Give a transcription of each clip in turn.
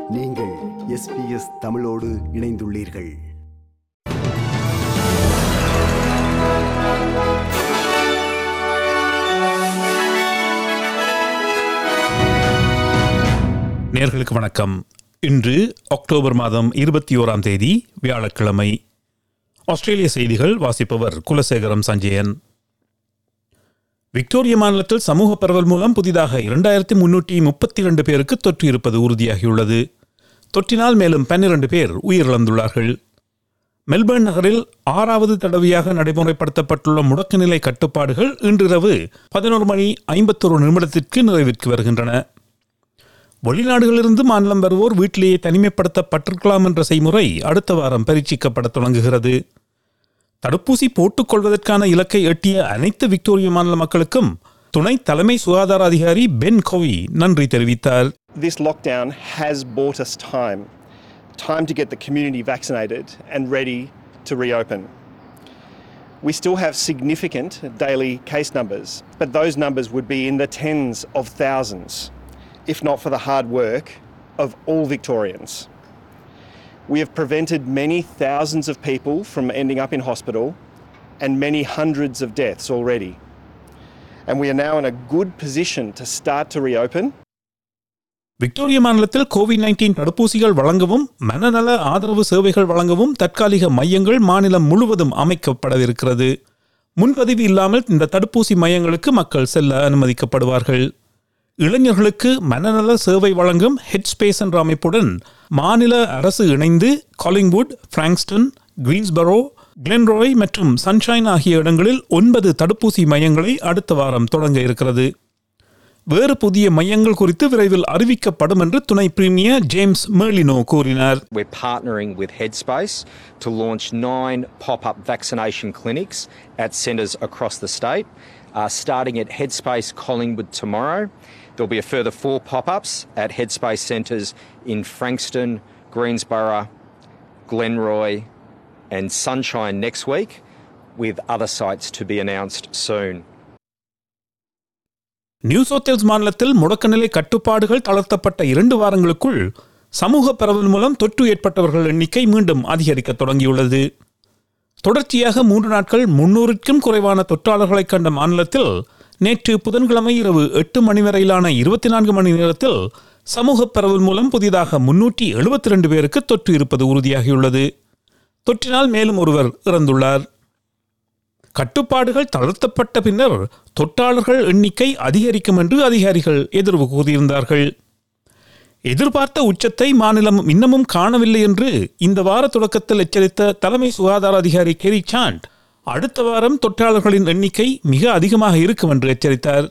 நீங்கள் எஸ்பிஎஸ் தமிழோடு இணைந்துள்ளீர்கள் நேர்களுக்கு வணக்கம் இன்று அக்டோபர் மாதம் இருபத்தி ஓராம் தேதி வியாழக்கிழமை ஆஸ்திரேலிய செய்திகள் வாசிப்பவர் குலசேகரம் சஞ்சயன் விக்டோரிய மாநிலத்தில் சமூக பரவல் மூலம் புதிதாக இரண்டாயிரத்தி முன்னூற்றி முப்பத்தி இரண்டு பேருக்கு தொற்று இருப்பது உறுதியாகியுள்ளது தொற்றினால் மேலும் பன்னிரண்டு பேர் உயிரிழந்துள்ளார்கள் மெல்பர்ன் நகரில் ஆறாவது தடவையாக நடைமுறைப்படுத்தப்பட்டுள்ள முடக்கநிலை கட்டுப்பாடுகள் இன்றிரவு பதினோரு மணி ஐம்பத்தொரு நிமிடத்திற்கு நிறைவிற்கு வருகின்றன வெளிநாடுகளிலிருந்து மாநிலம் வருவோர் வீட்டிலேயே தனிமைப்படுத்தப்பட்டிருக்கலாம் என்ற செய்முறை அடுத்த வாரம் பரீட்சிக்கப்பட தொடங்குகிறது தடுப்பூசி போட்டுக் கொள்வதற்கான இலக்கை எட்டிய அனைத்து விக்டோரிய மாநில மக்களுக்கும் துணை தலைமை சுகாதார அதிகாரி பென் கோவி நன்றி தெரிவித்தார் This lockdown has bought us time time to get the community vaccinated and ready to reopen. We still have significant daily case numbers, but those numbers would be in the tens of thousands if not for the hard work of all Victorians. We have prevented many thousands of people from ending up in hospital and many hundreds of deaths already. And we are now in a good position to start to reopen Victoria மாநிலத்தில் COVID nineteen தடுப்பூசிகள் வழங்கவும் மனநல ஆதரவு சேவைகள் வழங்கவும் தற்காலிக மையங்கள் மாநிலம் முழுவதும் அமைக்கப்படவிருக்கிறது முன்பதிவு இல்லாமல் இந்த தடுப்பூசி மையங்களுக்கு மக்கள் செல்ல அனுமதிக்கப்படுவார்கள் இளைஞர்களுக்கு மனநல சேவை வழங்கும் ஹெட்ஸ்பேஸ் என்ற அமைப்புடன் மாநில அரசு இணைந்து காலிங்வுட் பிராங்ஸ்டன் கிரீன்ஸ்பரோ கிளென்ரோய் மற்றும் சன்ஷைன் ஆகிய இடங்களில் ஒன்பது தடுப்பூசி மையங்களை அடுத்த வாரம் தொடங்க இருக்கிறது வேறு புதிய மையங்கள் குறித்து விரைவில் அறிவிக்கப்படும் என்று துணை பிரீமியர் ஜேம்ஸ் மெர்லினோ கூறினார் We're partnering with Headspace to launch nine pop up vaccination clinics at centres across the state, uh, starting at Headspace Collingwood tomorrow. There'll be a further four pop ups at Headspace centres in Frankston, Greensborough, Glenroy, and Sunshine next week, with other sites to be announced soon. New South மாநிலத்தில் முடக்கநிலை கட்டுப்பாடுகள் தளர்த்தப்பட்ட இரண்டு வாரங்களுக்குள் சமூக பரவல் மூலம் தொற்று ஏற்பட்டவர்கள் எண்ணிக்கை மீண்டும் அதிகரிக்க தொடங்கியுள்ளது தொடர்ச்சியாக மூன்று நாட்கள் முன்னூறுக்கும் குறைவான தொற்றாளர்களை கண்ட மாநிலத்தில் நேற்று புதன்கிழமை இரவு எட்டு மணி வரையிலான இருபத்தி நான்கு மணி நேரத்தில் சமூக பரவல் மூலம் புதிதாக முன்னூற்றி எழுபத்தி ரெண்டு பேருக்கு தொற்று இருப்பது உறுதியாகியுள்ளது தொற்றினால் மேலும் ஒருவர் இறந்துள்ளார் கட்டுப்பாடுகள் தளர்த்தப்பட்ட பின்னர் தொற்றாளர்கள் எண்ணிக்கை அதிகரிக்கும் என்று அதிகாரிகள் எதிர்வு கூறியிருந்தார்கள் எதிர்பார்த்த உச்சத்தை மாநிலம் இன்னமும் காணவில்லை என்று இந்த வார தொடக்கத்தில் எச்சரித்த தலைமை சுகாதார அதிகாரி கெரி சாண்ட் அடுத்த வாரம் தொற்றாளர்களின் எண்ணிக்கை மிக அதிகமாக இருக்கும் என்று எச்சரித்தார்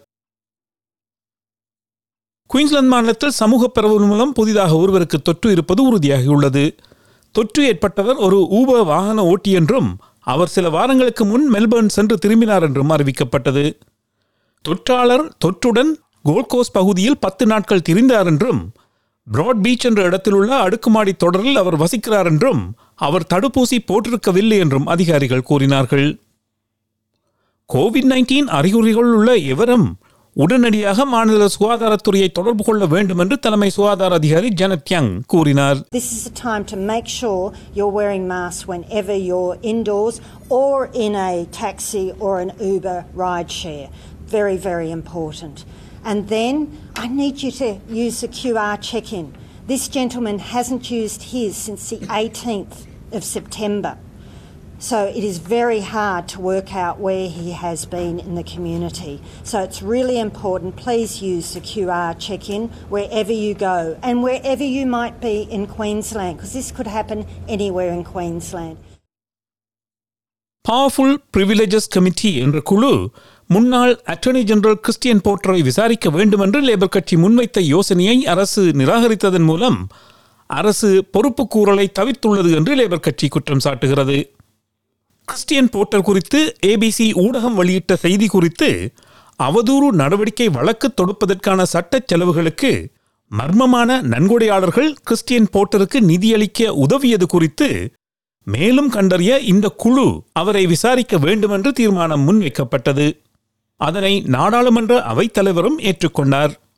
குயின்ஸ்லாந்து மாநிலத்தில் சமூக பரவல் மூலம் புதிதாக ஒருவருக்கு தொற்று இருப்பது உறுதியாகியுள்ளது தொற்று ஏற்பட்டவர் ஒரு ஊப வாகன ஓட்டி என்றும் அவர் சில வாரங்களுக்கு முன் மெல்பர்ன் சென்று திரும்பினார் என்றும் அறிவிக்கப்பட்டது தொற்றாளர் தொற்றுடன் கோல்கோஸ் பகுதியில் பத்து நாட்கள் திரிந்தார் என்றும் பிராட் பீச் என்ற இடத்திலுள்ள அடுக்குமாடி தொடரில் அவர் வசிக்கிறார் என்றும் அவர் தடுப்பூசி போட்டிருக்கவில்லை என்றும் அதிகாரிகள் கூறினார்கள் கோவிட் நைன்டீன் அறிகுறிகள் உள்ள எவரும் உடனடியாக மாநில சுகாதாரத்துறையை தொடர்பு கொள்ள வேண்டும் என்று தலைமை சுகாதார அதிகாரி ஜனத் யங் கூறினார் This is a time to make sure you're wearing masks whenever you're indoors or in a taxi or an Uber ride share. Very, very important. And then I need you to use the QR check in. This gentleman hasn't used his since the 18th of September. So it is very hard to work out where he has been in the community. So it's really important. Please use the QR check in wherever you go and wherever you might be in Queensland, because this could happen anywhere in Queensland. Powerful privileges committee என்ற குழு முன்னாள் attorney general Christian போர்ட்டரை விசாரிக்க வேண்டும் என்று Labor கட்சி முன்வைத்த யோசனையை அரசு நிராகரித்ததன் மூலம் அரசு பொறுப்புக்கூறலை தவிர்த்துள்ளது என்று லேபர் கட்சி குற்றம் சாட்டுகிறது கிறிஸ்டியன் போர்ட்டர் குறித்து ஏபிசி ஊடகம் வெளியிட்ட செய்தி குறித்து அவதூறு நடவடிக்கை வழக்கு தொடுப்பதற்கான சட்டச் செலவுகளுக்கு மர்மமான நன்கொடையாளர்கள் கிறிஸ்டியன் போர்ட்டருக்கு நிதியளிக்க உதவியது குறித்து மேலும் கண்டறிய இந்த குழு அவரை விசாரிக்க வேண்டும் என்று தீர்மானம் முன்வைக்கப்பட்டது அதனை நாடாளுமன்ற அவைத்தலைவரும் ஏற்றுக்கொண்டார்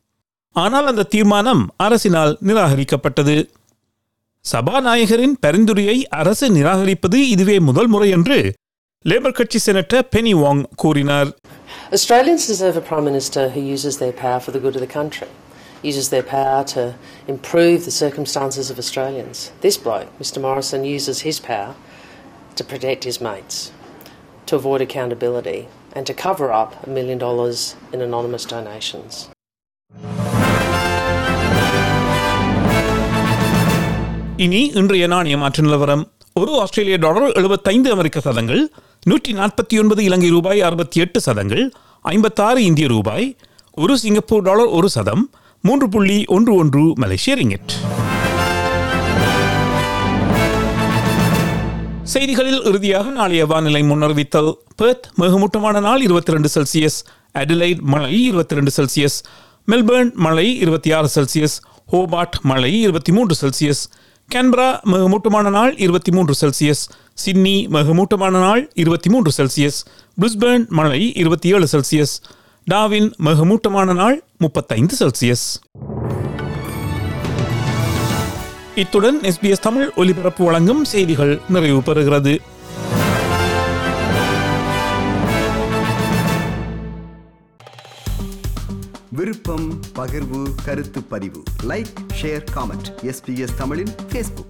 ஆனால் அந்த தீர்மானம் அரசினால் நிராகரிக்கப்பட்டது சபாநாயகரின் பரிந்துரையை அரசு நிராகரிப்பது இதுவே முதல் முறை என்று லேபர் கட்சி செனட்டர் பெனி வாங் கூறினார் Australians deserve a Prime Minister who uses their power for the good of the country, uses their power to improve the circumstances of Australians. This bloke, Mr Morrison, uses his power to protect his mates, to avoid accountability, and to cover up a million dollars in anonymous donations. இனி இன்றைய நாணய மாற்று நிலவரம் ஒரு ஆஸ்திரேலிய dollar எழுபத்தைந்து அமெரிக்க சதங்கள் நூற்றி நாற்பத்தி ஒன்பது இலங்கை ரூபாய் அறுபத்தி எட்டு சதங்கள் ஐம்பத்தாறு இந்திய ரூபாய் ஒரு சிங்கப்பூர் டாலர் ஒரு சதம் மூன்று புள்ளி ஒன்று ஒன்று மலேசிய ரிங்கிட் செய்திகளில் இறுதியாக நாளைய வானிலை முன்னறிவித்தல் பெர்த் மிகமூட்டமான நாள் இருபத்தி ரெண்டு செல்சியஸ் அடிலைட் மழை இருபத்தி ரெண்டு செல்சியஸ் மெல்பர்ன் மழை இருபத்தி ஆறு செல்சியஸ் ஹோபார்ட் மழை இருபத்தி மூன்று செல்சியஸ் கேன்பரா மிகமூட்டமான நாள் இருபத்தி மூன்று செல்சியஸ் சிட்னி மிகமூட்டமான நாள் இருபத்தி மூன்று செல்சியஸ் பிரிஸ்பேர்ன் மழை இருபத்தி ஏழு செல்சியஸ் டாவின் மிகமூட்டமான நாள் முப்பத்தைந்து செல்சியஸ் இத்துடன் எஸ்பிஎஸ் தமிழ் ஒலிபரப்பு வழங்கும் செய்திகள் நிறைவு பெறுகிறது விருப்பம் பகிர்வு கருத்து பதிவு லைக் ஷேர் காமெண்ட் எஸ்பிஎஸ் தமிழின் ஃபேஸ்புக்